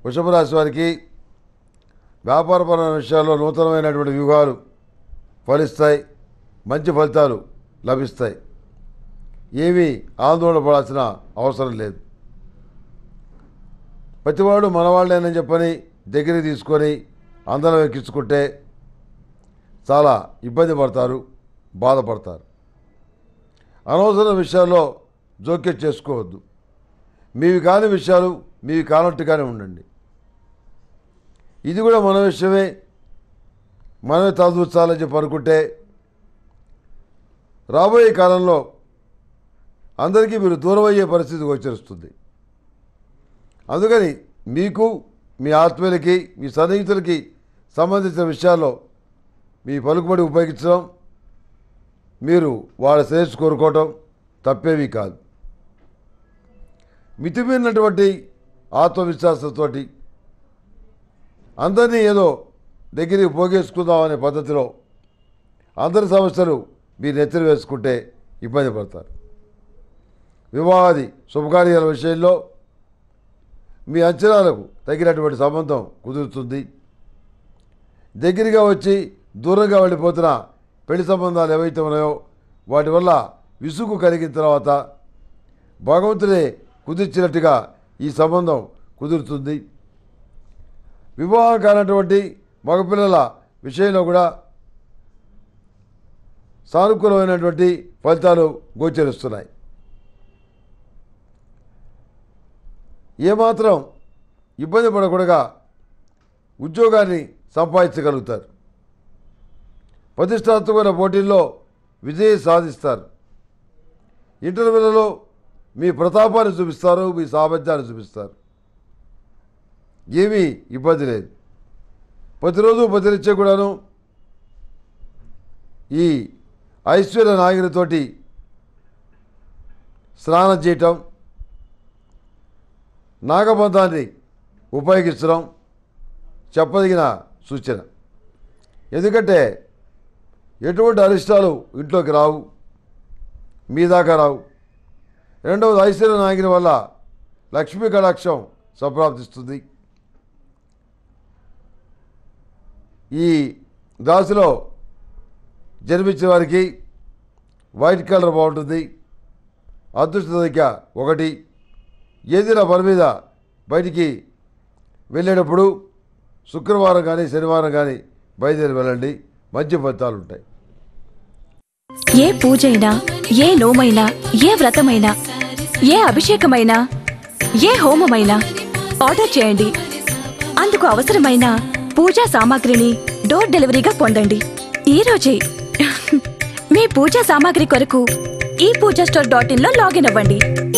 వృషభ రాశి వారికి వ్యాపారపరమైన విషయాల్లో నూతనమైనటువంటి వ్యూహాలు ఫలిస్తాయి మంచి ఫలితాలు లభిస్తాయి ఏమీ ఆందోళన పడాల్సిన అవసరం లేదు ప్రతివాడు మనవాళ్ళేనని చెప్పని దగ్గరికి తీసుకొని అందరం ఎక్కించుకుంటే చాలా ఇబ్బంది పడతారు బాధపడతారు అనవసర విషయాల్లో జోక్యం చేసుకోవద్దు మీవి కాని విషయాలు మీవి కానట్టుగానే ఉండండి ఇది కూడా మన విషయమే మనమే తలదూర్చాలని చెప్పి అనుకుంటే రాబోయే కాలంలో అందరికీ మీరు దూరం అయ్యే పరిస్థితి గోచరిస్తుంది అందుకని మీకు మీ ఆత్మీయులకి మీ సన్నిహితులకి సంబంధించిన విషయాల్లో మీ పలుకుబడి ఉపయోగించడం మీరు వాళ్ళ శ్రేయస్సు కోరుకోవటం తప్పేవి కాదు మితిమీరినటువంటి ఆత్మవిశ్వాసంతో అందరినీ ఏదో దగ్గరికి పోగేసుకుందాం అనే పద్ధతిలో అందరి సమస్యలు మీరు నెత్తిన వేసుకుంటే ఇబ్బంది పడతారు వివాహాది శుభకార్యాల విషయంలో మీ అంచనాలకు తగినటువంటి సంబంధం కుదురుతుంది దగ్గరగా వచ్చి దూరంగా వెళ్ళిపోతున్న పెళ్లి సంబంధాలు ఏవైతే ఉన్నాయో వాటి వల్ల విసుగు కలిగిన తర్వాత భగవంతుడే కుదిర్చినట్టుగా ఈ సంబంధం కుదురుతుంది వివాహం కానటువంటి మగపిల్లల విషయంలో కూడా సానుకూలమైనటువంటి ఫలితాలు గోచరిస్తున్నాయి ఏమాత్రం ఇబ్బంది పడకుండా ఉద్యోగాన్ని సంపాదించగలుగుతారు ప్రతిష్టాత్మకమైన పోటీల్లో విజయం సాధిస్తారు ఇంటర్వ్యూలలో మీ ప్రతాపాన్ని చూపిస్తారు మీ సామర్థ్యాన్ని చూపిస్తారు ఏమీ ఇబ్బంది లేదు ప్రతిరోజు ప్రతినిత్యం కూడాను ఈ ఐశ్వర్య నాగినితోటి స్నానం చేయటం నాగబంధాన్ని ఉపయోగించడం చెప్పదగిన సూచన ఎందుకంటే ఎటువంటి అరిష్టాలు ఇంట్లోకి రావు మీ దాకా రావు రెండవది ఐశ్వర్య నాగిని వల్ల లక్ష్మీ కటాక్షం సంప్రాప్తిస్తుంది ఈ రాశిలో జన్మించిన వారికి వైట్ కలర్ బాగుంటుంది అదృష్ట సంఖ్య ఒకటి ఏదైనా పని మీద బయటికి వెళ్ళేటప్పుడు శుక్రవారం కానీ శనివారం కానీ బయలుదేరి వెళ్ళండి మంచి ఫలితాలు ఉంటాయి ఏ పూజైనా ఏ నోమైనా ఏ వ్రతమైనా ఏ అభిషేకమైనా ఏ హోమమైనా ఆర్డర్ చేయండి అందుకు అవసరమైన పూజా సామాగ్రిని డోర్ డెలివరీగా పొందండి ఈ రోజే మీ పూజా సామాగ్రి కొరకు ఈ పూజా స్టోర్ డాట్ ఇన్ లో లాగిన్ అవ్వండి